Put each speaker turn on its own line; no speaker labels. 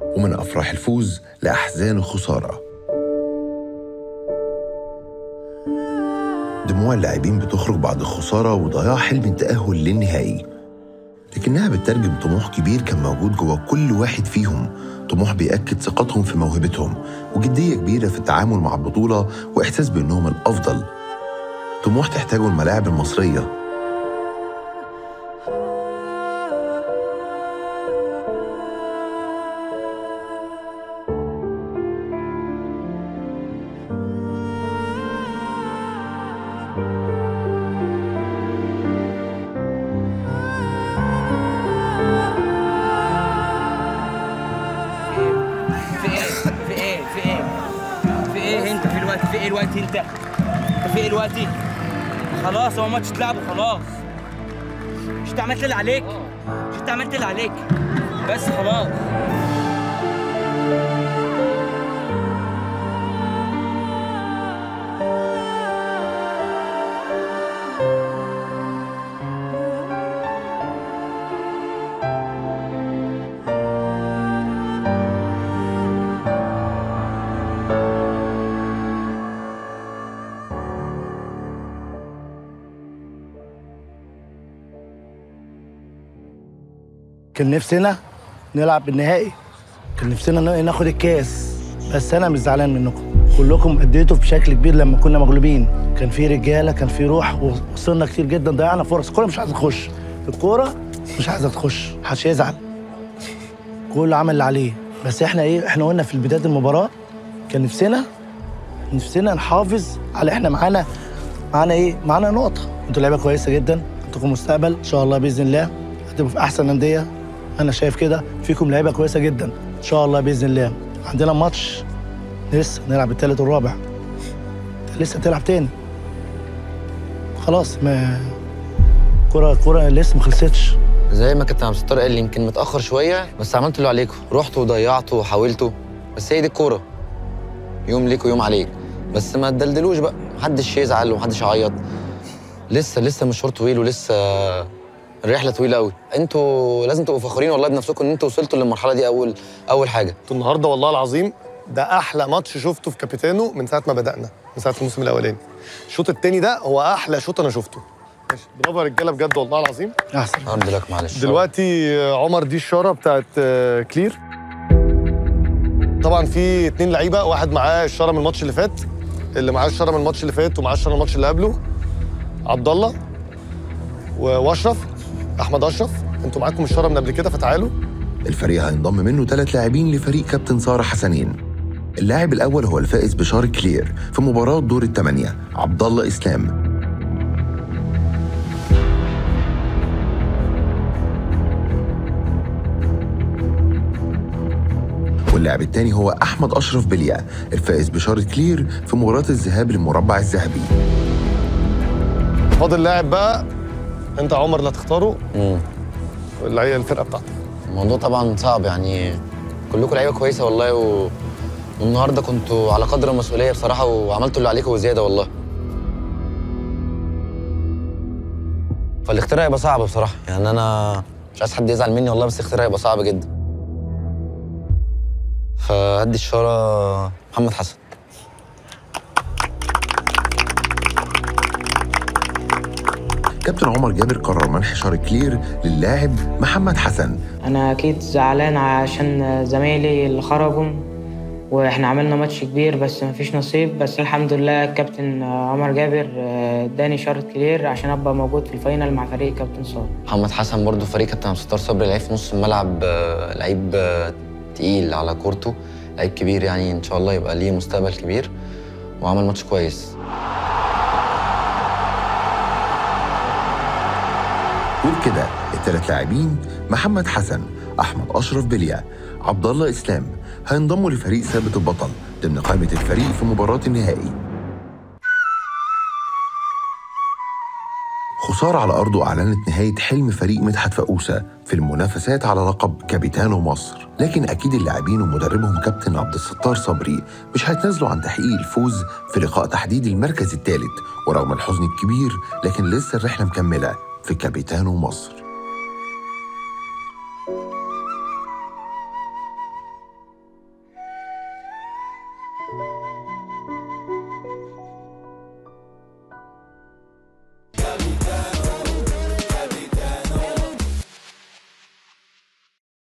ومن أفراح الفوز لأحزان الخسارة دموع اللاعبين بتخرج بعد الخسارة وضياع حلم التأهل للنهائي لكنها بتترجم طموح كبير كان موجود جوه كل واحد فيهم طموح بيأكد ثقتهم في موهبتهم وجدية كبيرة في التعامل مع البطولة وإحساس بأنهم الأفضل طموح تحتاجه الملاعب المصرية
في ايه في ايه في ايه في ايه انت في الوقت في ايه الوقت انت انت في ايه الوقت خلاص هو ماتش اتلعب وخلاص مش انت عملت اللي عليك مش انت عملت اللي عليك بس خلاص
كان نفسنا نلعب بالنهائي كان نفسنا نا- ناخد الكاس بس انا مش زعلان منكم كلكم اديتوا بشكل كبير لما كنا مغلوبين كان في رجاله كان في روح وصلنا كتير جدا ضيعنا فرص الكوره مش عايزه تخش الكوره مش عايزه تخش محدش يزعل كله عمل اللي عليه بس احنا ايه احنا قلنا في بدايه المباراه كان نفسنا نفسنا نحافظ على احنا معانا معانا ايه معانا نقطه انتوا لعيبه كويسه جدا عندكم مستقبل ان شاء الله باذن الله هتبقوا في احسن انديه انا شايف كده فيكم لعيبه كويسه جدا ان شاء الله باذن الله عندنا ماتش لسه نلعب الثالث والرابع لسه تلعب تاني خلاص ما كرة كرة لسه ما خلصتش
زي ما كابتن عبد الستار قال يمكن متاخر شويه بس عملتوا اللي عليكم رحتوا وضيعتوا وحاولتوا بس هي دي الكوره يوم ليك ويوم عليك بس ما تدلدلوش بقى محدش يزعل ومحدش يعيط لسه لسه مشوار طويل ولسه الرحله طويله قوي انتوا لازم تبقوا فخورين والله بنفسكم ان انتوا وصلتوا للمرحله دي اول اول حاجه
انتوا النهارده والله العظيم ده احلى ماتش شفته في كابيتانو من ساعه ما بدانا من ساعه الموسم الاولاني الشوط الثاني ده هو احلى شوط انا شفته ماشي برافو يا رجاله بجد والله العظيم
احسن
هارد لك معلش
دلوقتي عمر دي الشاره بتاعت آه، كلير طبعا في اتنين لعيبه واحد معاه الشاره من الماتش اللي فات اللي معاه الشاره من الماتش اللي فات ومعاه الشاره من الماتش اللي قبله عبد الله و- واشرف احمد اشرف انتوا معاكم الشاره من قبل كده فتعالوا
الفريق هينضم منه ثلاث لاعبين لفريق كابتن سارة حسنين اللاعب الأول هو الفائز بشارة كلير في مباراة دور الثمانية عبد الله إسلام واللاعب الثاني هو أحمد أشرف بليا الفائز بشارة كلير في مباراة الذهاب للمربع الذهبي
فاضل لاعب بقى انت يا عمر اللي هتختاره
مم.
اللي هي الفرقه بتاعتك
الموضوع طبعا صعب يعني كلكم لعيبه كويسه والله و... والنهارده كنتوا على قدر المسؤوليه بصراحه وعملتوا اللي عليكم وزياده والله فالاختيار هيبقى صعب بصراحه يعني انا مش عايز حد يزعل مني والله بس الاختيار هيبقى صعب جدا فهدي الشاره محمد حسن
كابتن عمر جابر قرر منح شارة كلير للاعب محمد حسن
انا اكيد زعلان عشان زمايلي اللي خرجوا واحنا عملنا ماتش كبير بس مفيش نصيب بس الحمد لله الكابتن عمر جابر اداني شارة كلير عشان ابقى موجود في الفاينل مع فريق كابتن صالح
محمد حسن برضو فريق كابتن عبد الستار صبري لعيب في نص الملعب آه، لعيب آه، تقيل على كورته لعيب كبير يعني ان شاء الله يبقى ليه مستقبل كبير وعمل ماتش كويس
وبكده الثلاث لاعبين محمد حسن احمد اشرف بليا عبد الله اسلام هينضموا لفريق ثابت البطل ضمن قائمه الفريق في مباراه النهائي خسارة على أرضه أعلنت نهاية حلم فريق مدحت فقوسة في المنافسات على لقب كابيتانو مصر لكن أكيد اللاعبين ومدربهم كابتن عبد الستار صبري مش هيتنازلوا عن تحقيق الفوز في لقاء تحديد المركز الثالث ورغم الحزن الكبير لكن لسه الرحلة مكملة في كابيتانو مصر